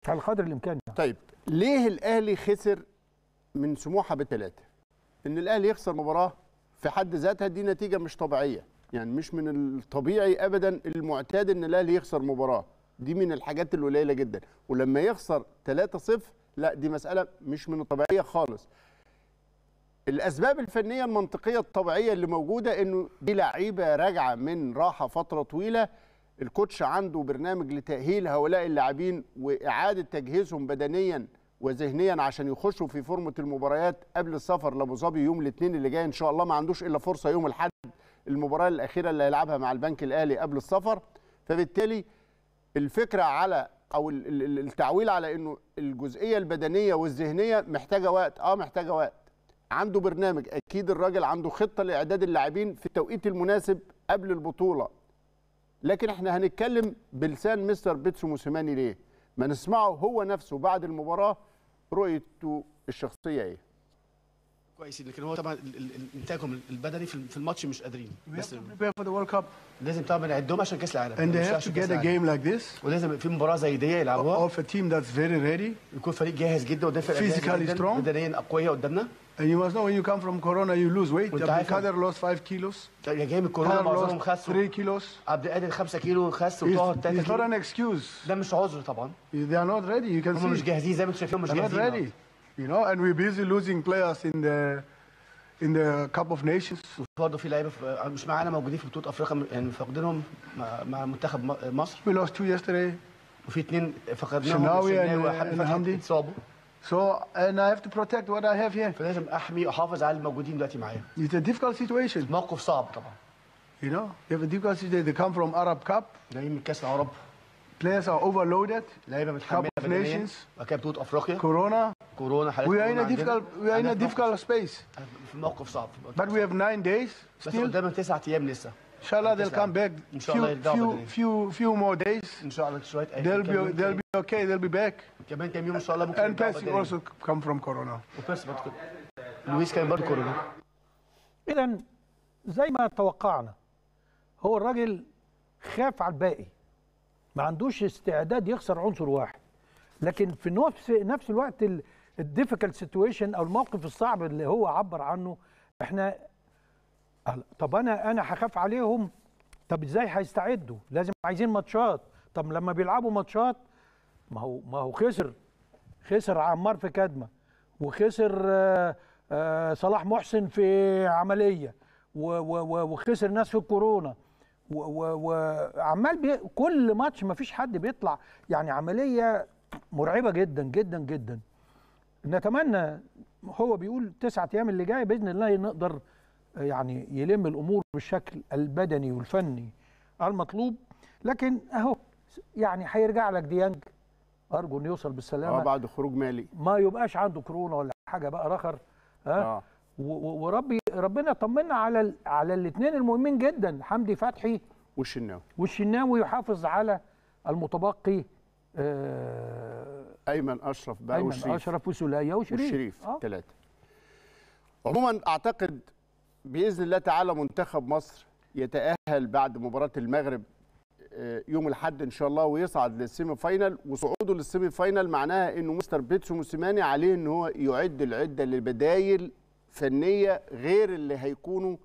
على قدر الامكان يعني. طيب ليه الاهلي خسر من سموحه بثلاثه ان الاهلي يخسر مباراه في حد ذاتها دي نتيجه مش طبيعيه يعني مش من الطبيعي ابدا المعتاد ان الاهلي يخسر مباراه دي من الحاجات القليله جدا ولما يخسر 3-0 لا دي مساله مش من الطبيعيه خالص الاسباب الفنيه المنطقيه الطبيعيه اللي موجوده انه دي لعيبه راجعه من راحه فتره طويله الكوتش عنده برنامج لتاهيل هؤلاء اللاعبين واعاده تجهيزهم بدنيا وذهنيا عشان يخشوا في فورمه المباريات قبل السفر لابو ظبي يوم الاثنين اللي جاي ان شاء الله ما عندوش الا فرصه يوم الاحد المباراه الاخيره اللي هيلعبها مع البنك الاهلي قبل السفر فبالتالي الفكره على او ال- ال- التعويل على انه الجزئيه البدنيه والذهنيه محتاجه وقت اه محتاجه وقت عنده برنامج اكيد الراجل عنده خطه لاعداد اللاعبين في التوقيت المناسب قبل البطوله لكن احنا هنتكلم بلسان مستر بيتسو موسيماني ليه ما نسمعه هو نفسه بعد المباراه رؤيته الشخصيه ايه كويسين لكن هو طبعا ال- ال- ال- انتاجهم البدني في في الماتش مش قادرين We بس have to prepare for the World Cup, لازم طبعا نعدهم عشان كاس العالم and they مش have to عشان كأس get a العالم. game like this ولازم في مباراه زي دي يلعبوها of a team that's very ready. يكون فريق جاهز جدا قدام فرقه جاهزة Physically جداً، strong. بدنيا اقوياء قدامنا And you must know when you come from Corona, you lose weight. وأنت Abdul عارف- Kader lost 5 kilos. يا جاي من الكورونا Kader معظمهم lost خسوا 3 kilos. عبد القادر 5 كيلو خس It's, وطاهر it's 3 not كيلو an excuse. ده مش عذر طبعا They are not ready. You can هم مش see. جاهزين زي ما انتم شايفين مش They're not جاهزين ready. You know, and we're busy losing players in the in the Cup of Nations. برضه في لعيبه في- مش معانا موجودين في بطوله افريقيا يعني فاقدينهم مع, مع منتخب م- مصر We lost two yesterday. وفي اثنين فقدناهم شناوي الشناوي and- وحمدي and فتحي حمدي. اتصابوا So, and I have to protect what I have here. فلازم احمي واحافظ على الموجودين دلوقتي معايا It's a difficult situation. موقف صعب طبعا You know, you have a difficult situation. They come from Arab Cup. جايين من كاس العرب Players are overloaded. لعيبه متحمله Cup of بدنيا Nations. وبعد كده بطوله افريقيا Corona. كورونا حالات We are in كورونا a عندنا. difficult we are in a عندنا difficult space. في موقف صعب But we have nine days بس still. قدامنا تسعة ايام لسه Inshallah, they'll come back. إن شاء الله Few, يرجعوا few, بدنيا. few, few more days. ان شاء الله شويه أيام. They'll كام يوم be, they'll تاني. be okay. They'll be back. كمان كام يوم ان شاء الله ممكن And يرجعوا Percy بدنيا. also come from Corona. وبيرسي برضه كده لويس كان برضه كورونا اذا زي ما توقعنا هو الراجل خاف على الباقي ما عندوش استعداد يخسر عنصر واحد لكن في نفس نفس الوقت الديفيكالت سيتويشن او الموقف الصعب اللي هو عبر عنه احنا قال- طب انا انا هخاف عليهم طب ازاي هيستعدوا لازم عايزين ماتشات طب لما بيلعبوا ماتشات ما هو ما هو خسر خسر عمار في كدمه وخسر آه، آه، صلاح محسن في عمليه و- و- و- وخسر ناس في الكورونا و- و- وعمال بي كل ماتش ما فيش حد بيطلع يعني عمليه مرعبه جدا جدا جدا نتمنى هو بيقول تسعة ايام اللي جاي باذن الله نقدر يعني يلم الامور بالشكل البدني والفني المطلوب لكن اهو يعني هيرجع لك ديانج ارجو انه يوصل اه بالسلامه بعد خروج مالي ما يبقاش عنده كورونا ولا حاجه بقى رخر ها اه و- و- وربي ربنا يطمنا على ال- على الاثنين المهمين جدا حمدي فتحي والشناوي والشناوي يحافظ على المتبقي آه ايمن اشرف بقى ايمن وشريف اشرف وسوليه وشريف والشريف آه. ثلاثه عموما اعتقد باذن الله تعالى منتخب مصر يتاهل بعد مباراه المغرب آه، يوم الاحد ان شاء الله ويصعد للسيمي فاينال وصعوده للسيمي فاينال معناها انه مستر بيتسو موسيماني عليه ان هو يعد العده لبدايل فنيه غير اللي هيكونوا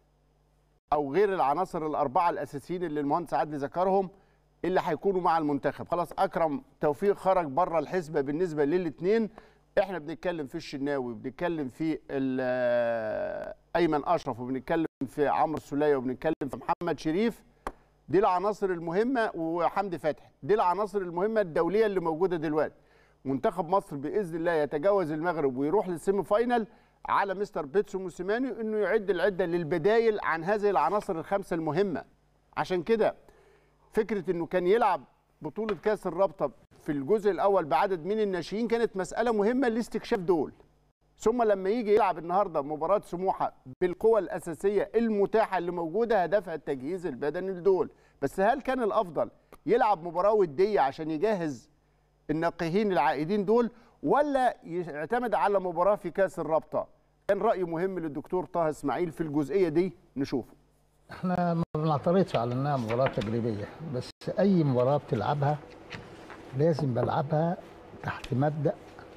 او غير العناصر الاربعه الاساسيين اللي المهندس عدلي ذكرهم اللي هيكونوا مع المنتخب خلاص اكرم توفيق خرج بره الحسبه بالنسبه للاثنين احنا بنتكلم في الشناوي وبنتكلم في ال- ايمن اشرف وبنتكلم في عمرو السوليه وبنتكلم في محمد شريف دي العناصر المهمه وحمدي فتحي دي العناصر المهمه الدوليه اللي موجوده دلوقتي منتخب مصر باذن الله يتجاوز المغرب ويروح للسيمي فاينال على مستر بيتسو موسيماني انه يعد العده للبدايل عن هذه العناصر الخمسه المهمه عشان كده فكره انه كان يلعب بطوله كاس الرابطه في الجزء الاول بعدد من الناشئين كانت مساله مهمه لاستكشاف دول ثم لما يجي يلعب النهارده مباراه سموحه بالقوى الاساسيه المتاحه اللي موجوده هدفها التجهيز البدني لدول بس هل كان الافضل يلعب مباراه وديه عشان يجهز الناقهين العائدين دول ولا يعتمد على مباراه في كاس الرابطه كان راي مهم للدكتور طه اسماعيل في الجزئيه دي نشوفه احنا ما بنعترضش على انها مباراه تجريبيه بس اي مباراه بتلعبها لازم بلعبها تحت مبدا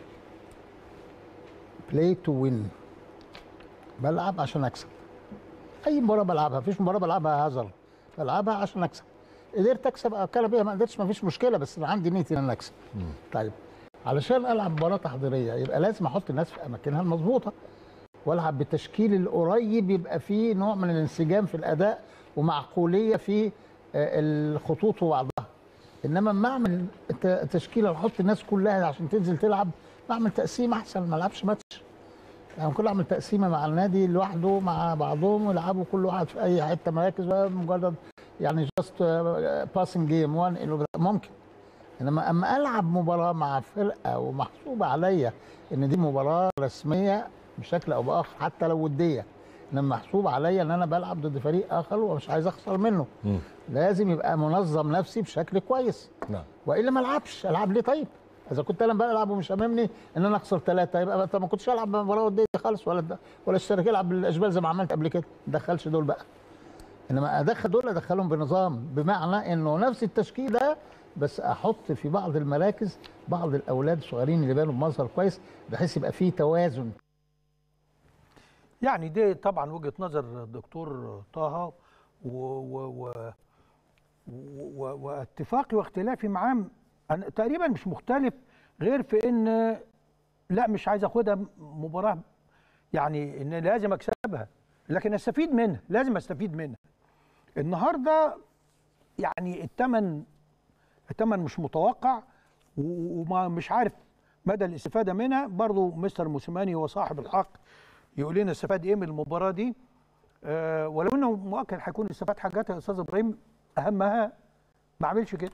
بلاي تو وين بلعب عشان اكسب اي مباراه بلعبها مفيش مباراه بلعبها هزر بلعبها عشان اكسب قدرت اكسب اتكلم بيها ما قدرتش مفيش مشكله بس انا عندي نيه ان انا اكسب طيب علشان العب مباراه تحضيريه يبقى لازم احط الناس في اماكنها المظبوطه والعب بالتشكيل القريب يبقى فيه نوع من الانسجام في الاداء ومعقوليه في آه، الخطوط وبعضها انما اما اعمل ت- تشكيله واحط الناس كلها عشان تنزل تلعب بعمل تقسيم احسن ما العبش ماتش يعني كل اعمل تقسيمه مع النادي لوحده مع بعضهم ويلعبوا كل واحد في اي حته مراكز مجرد يعني جاست باسنج جيم وان ممكن انما اما العب مباراه مع فرقه ومحسوبه عليا ان دي مباراه رسميه بشكل او باخر حتى لو وديه انما محسوب عليا ان انا بلعب ضد فريق اخر ومش عايز اخسر منه لازم يبقى منظم نفسي بشكل كويس نعم والا ما العبش العب ليه طيب اذا كنت انا بلعب ومش هممني ان انا اخسر ثلاثه يبقى طب ما كنتش العب مباراه وديه خالص ولا ده ولا اشترك العب بالاشبال زي ما عملت قبل كده ما ادخلش دول بقى انما ادخل دول ادخلهم بنظام بمعنى انه نفس التشكيل ده بس احط في بعض المراكز بعض الاولاد الصغيرين اللي بانوا بمظهر كويس بحيث يبقى فيه توازن يعني دي طبعا وجهه نظر الدكتور طه و و و و واتفاقي واختلافي معاه أنا تقريبا مش مختلف غير في ان لا مش عايز اخدها مباراه يعني ان لازم اكسبها لكن استفيد منها لازم استفيد منها النهارده يعني الثمن الثمن مش متوقع و- وما مش عارف مدى الاستفاده منها برضه مستر موسيماني هو صاحب الحق يقول لنا استفاد ايه من المباراه دي آه ولو انه مؤكد هيكون استفاد حاجات يا استاذ ابراهيم اهمها ما عملش كده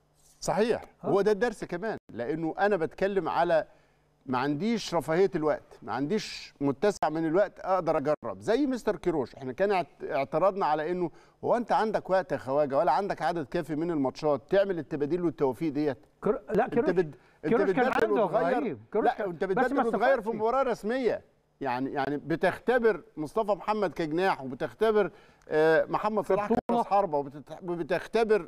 صحيح هو ده الدرس كمان لانه انا بتكلم على ما عنديش رفاهيه الوقت ما عنديش متسع من الوقت اقدر اجرب زي مستر كيروش احنا كان اعت- اعتراضنا على انه هو انت عندك وقت يا خواجه ولا عندك عدد كافي من الماتشات تعمل التباديل والتوفيق ديت كر... لا انت كيروش بد... انت كيروش كان بتبدل عنده وتغير غريب كيروش لا كان- انت بس ما بتبدل وتغير في استفادش. مباراه رسميه يعني يعني بتختبر مصطفى محمد كجناح وبتختبر آه، محمد صلاح بطولة. كراس حربه وبتت- وبتختبر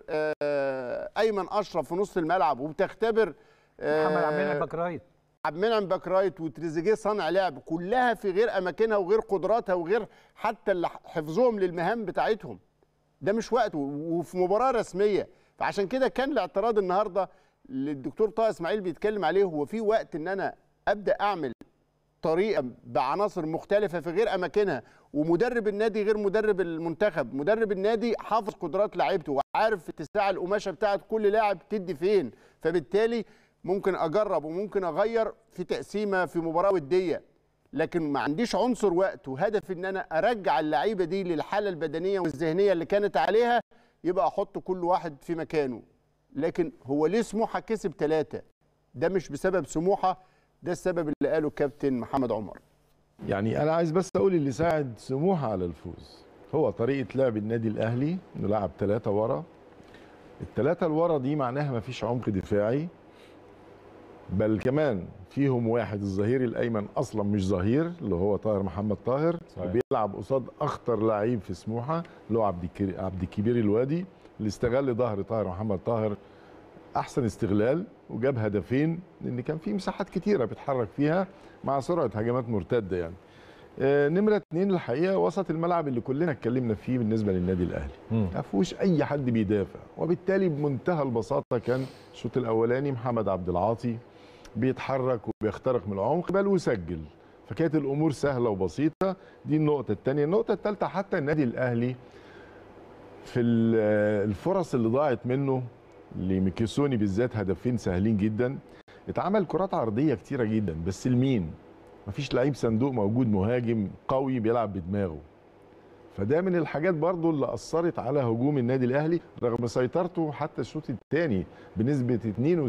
آه، ايمن اشرف في نص الملعب وبتختبر آه، محمد عبد المنعم باك رايت عبد المنعم باك رايت وتريزيجيه صانع لعب كلها في غير اماكنها وغير قدراتها وغير حتى اللي حفظهم للمهام بتاعتهم ده مش وقته وفي مباراه رسميه فعشان كده كان الاعتراض النهارده اللي الدكتور طه اسماعيل بيتكلم عليه هو في وقت ان انا ابدا اعمل طريقه بعناصر مختلفه في غير اماكنها ومدرب النادي غير مدرب المنتخب مدرب النادي حافظ قدرات لعيبته وعارف اتساع القماشه بتاعت كل لاعب تدي فين فبالتالي ممكن اجرب وممكن اغير في تقسيمه في مباراه وديه لكن ما عنديش عنصر وقت وهدف ان انا ارجع اللعيبه دي للحاله البدنيه والذهنيه اللي كانت عليها يبقى احط كل واحد في مكانه لكن هو ليه سموحه كسب ثلاثه ده مش بسبب سموحه ده السبب اللي قاله الكابتن محمد عمر يعني انا عايز بس اقول اللي ساعد سموحه على الفوز هو طريقه لعب النادي الاهلي انه لعب ثلاثه ورا الثلاثه اللي ورا دي معناها ما فيش عمق دفاعي بل كمان فيهم واحد الظهير الايمن اصلا مش ظهير اللي هو طاهر محمد طاهر صحيح. وبيلعب قصاد اخطر لعيب في سموحه اللي هو عبد الكري- عبد الكبير الوادي اللي استغل ظهر طاهر محمد طاهر احسن استغلال وجاب هدفين لان كان في مساحات كتيره بيتحرك فيها مع سرعه هجمات مرتده يعني آه، نمره اتنين الحقيقه وسط الملعب اللي كلنا اتكلمنا فيه بالنسبه للنادي الاهلي مم. ما فيهوش اي حد بيدافع وبالتالي بمنتهى البساطه كان الشوط الاولاني محمد عبد العاطي بيتحرك وبيخترق من العمق بل ويسجل فكانت الامور سهله وبسيطه دي النقطه الثانيه النقطه الثالثه حتى النادي الاهلي في ال- الفرص اللي ضاعت منه لميكيسوني بالذات هدفين سهلين جدا اتعمل كرات عرضيه كتيره جدا بس لمين مفيش لعيب صندوق موجود مهاجم قوي بيلعب بدماغه فده من الحاجات برضو اللي اثرت على هجوم النادي الاهلي رغم سيطرته حتى الشوط الثاني بنسبه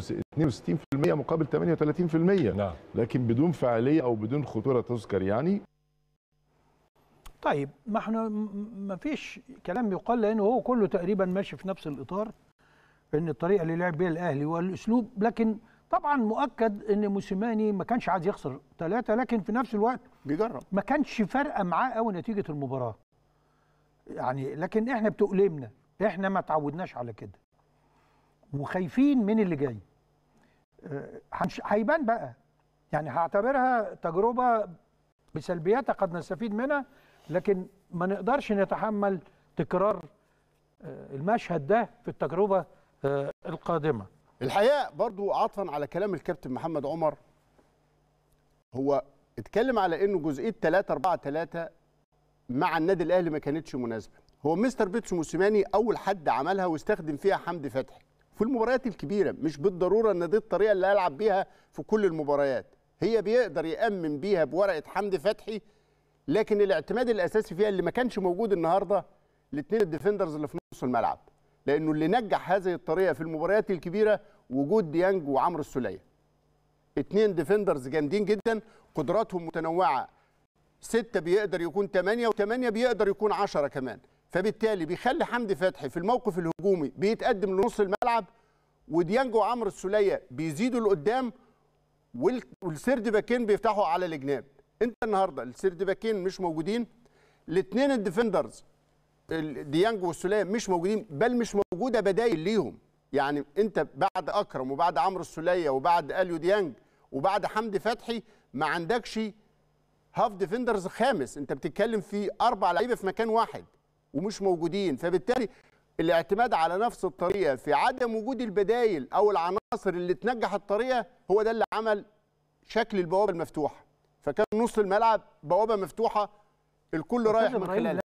62% مقابل 38% نعم لكن بدون فعاليه او بدون خطوره تذكر يعني طيب ما احنا ما فيش كلام يقال لانه هو كله تقريبا ماشي في نفس الاطار ان الطريقه اللي لعب بيها الاهلي والاسلوب لكن طبعا مؤكد ان موسيماني ما كانش عايز يخسر ثلاثه لكن في نفس الوقت بيجرب ما كانش فارقه معاه قوي نتيجه المباراه يعني لكن احنا بتؤلمنا احنا ما تعودناش على كده وخايفين من اللي جاي آه، هنش- هيبان بقى يعني هعتبرها تجربه بسلبياتها قد نستفيد منها لكن ما نقدرش نتحمل تكرار آه، المشهد ده في التجربه آه، القادمه الحقيقه برضو عطفا على كلام الكابتن محمد عمر هو اتكلم على انه جزئيه 3 4 3 مع النادي الاهلي ما كانتش مناسبه هو مستر بيتسو موسيماني اول حد عملها واستخدم فيها حمدي فتحي في المباريات الكبيره مش بالضروره ان دي الطريقه اللي هيلعب بيها في كل المباريات هي بيقدر يامن بيها بورقه حمدي فتحي لكن الاعتماد الاساسي فيها اللي ما كانش موجود النهارده الاثنين الديفندرز اللي في نص الملعب لانه اللي نجح هذه الطريقه في المباريات الكبيره وجود ديانج وعمرو السوليه اتنين ديفندرز جامدين جدا قدراتهم متنوعه ستة بيقدر يكون ثمانية وثمانية بيقدر يكون عشرة كمان فبالتالي بيخلي حمدي فتحي في الموقف الهجومي بيتقدم لنص الملعب وديانجو وعمرو السولية بيزيدوا لقدام وال- والسرد باكين بيفتحوا على الجناب انت النهارده السرد باكين مش موجودين الاثنين الديفندرز ال- ديانج والسوليه مش موجودين بل مش موجوده بدايل ليهم يعني انت بعد اكرم وبعد عمرو السوليه وبعد اليو ديانج وبعد حمدي فتحي ما عندكش هاف ديفندرز خامس انت بتتكلم في اربع لعيبه في مكان واحد ومش موجودين فبالتالي الاعتماد على نفس الطريقه في عدم وجود البدايل او العناصر اللي تنجح الطريقه هو ده اللي عمل شكل البوابه المفتوحه فكان نص الملعب بوابه مفتوحه الكل رايح من إبراهيم، خلالها